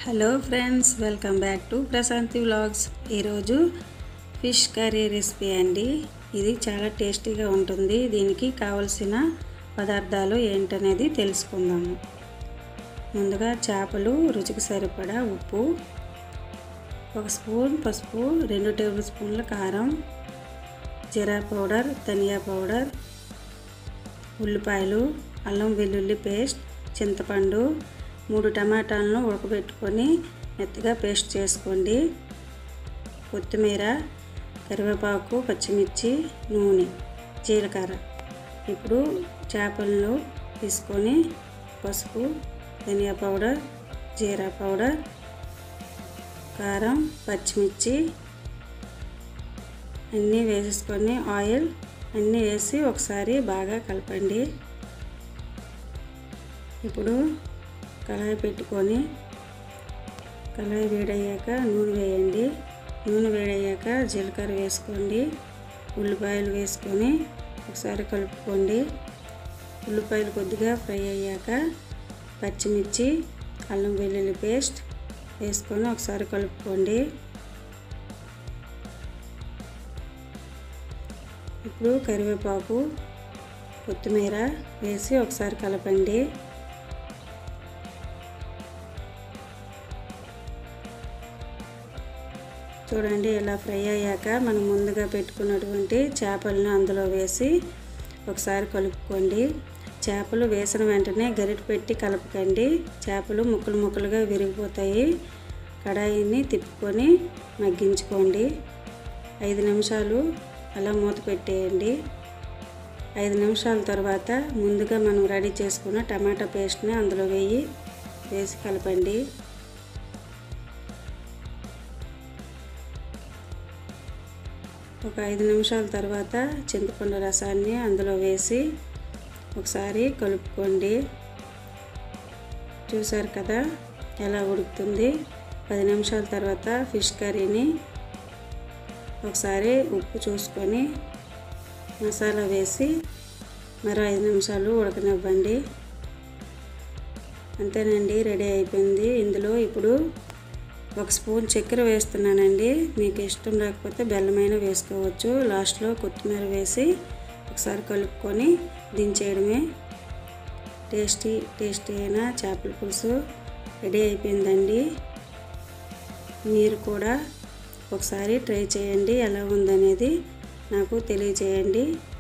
hello friends welcome back to Prashanti vlogs ఈరోజు fish curry recipe అండి ఇది చాలా టేస్టీగా ఉంటుంది దీనికి కావలసిన పదార్థాలు ఏంటనేది తెలుసుకుందాము ముందుగా చేపలు రుచికి సరిపడా ఉప్పు ఒక స్పూన్ పసుపు రెండు టేబుల్ స్పూన్ల కారం జీరా పౌడర్ ధనియా పౌడర్ ఉల్లిపాయలు అల్లం వెల్లుల్లి పేస్ట్ చింతపండు మూడు టమాటాలను ఉడకబెట్టుకొని మెత్తగా పేస్ట్ చేసుకోండి కొత్తిమీర కరివేపాకు పచ్చిమిర్చి నూనె జీలకర్ర ఇప్పుడు చేపలను తీసుకొని పసుపు ధనియా పౌడర్ జీరా పౌడర్ కారం పచ్చిమిర్చి అన్నీ వేసేసుకొని ఆయిల్ అన్నీ వేసి ఒకసారి బాగా కలపండి ఇప్పుడు కళాయి పెట్టుకొని కళాయి వేడయ్యాక నూనె వేయండి నూనె వేడయ్యాక జీలకర్ర వేసుకోండి ఉల్లిపాయలు వేసుకొని ఒకసారి కలుపుకోండి ఉల్లిపాయలు కొద్దిగా ఫ్రై అయ్యాక పచ్చిమిర్చి అల్లం వెల్లుల్లి పేస్ట్ వేసుకొని ఒకసారి కలుపుకోండి ఇప్పుడు కరివేపాకు కొత్తిమీర వేసి ఒకసారి కలపండి చూడండి ఇలా ఫ్రై అయ్యాక మనం ముందుగా పెట్టుకున్నటువంటి చేపలను అందులో వేసి ఒకసారి కలుపుకోండి చేపలు వేసిన వెంటనే గరిటె పెట్టి కలపకండి చేపలు ముక్కలు ముక్కలుగా విరిగిపోతాయి కడాయిని తిప్పుకొని మగ్గించుకోండి ఐదు నిమిషాలు అలా మూత పెట్టేయండి ఐదు నిమిషాల తర్వాత ముందుగా మనం రెడీ చేసుకున్న టమాటా పేస్ట్ని అందులో వేయి వేసి కలపండి ఒక ఐదు నిమిషాల తర్వాత చింతపండు రసాన్ని అందులో వేసి ఒకసారి కలుపుకోండి చూసారు కదా ఎలా ఉడుకుతుంది పది నిమిషాల తర్వాత ఫిష్ కర్రీని ఒకసారి ఉప్పు చూసుకొని మసాలా వేసి మరో ఐదు నిమిషాలు ఉడకనివ్వండి అంతేనండి రెడీ అయిపోయింది ఇందులో ఇప్పుడు ఒక స్పూన్ చక్కెర వేస్తున్నానండి మీకు ఇష్టం లేకపోతే బెల్లమైన వేసుకోవచ్చు లాస్ట్లో కొత్తిమీర వేసి ఒకసారి కలుపుకొని దించేయడమే టేస్టీ టేస్టీ అయిన చేపల పులుసు రెడీ అయిపోయిందండి మీరు కూడా ఒకసారి ట్రై చేయండి ఎలా ఉందనేది నాకు తెలియచేయండి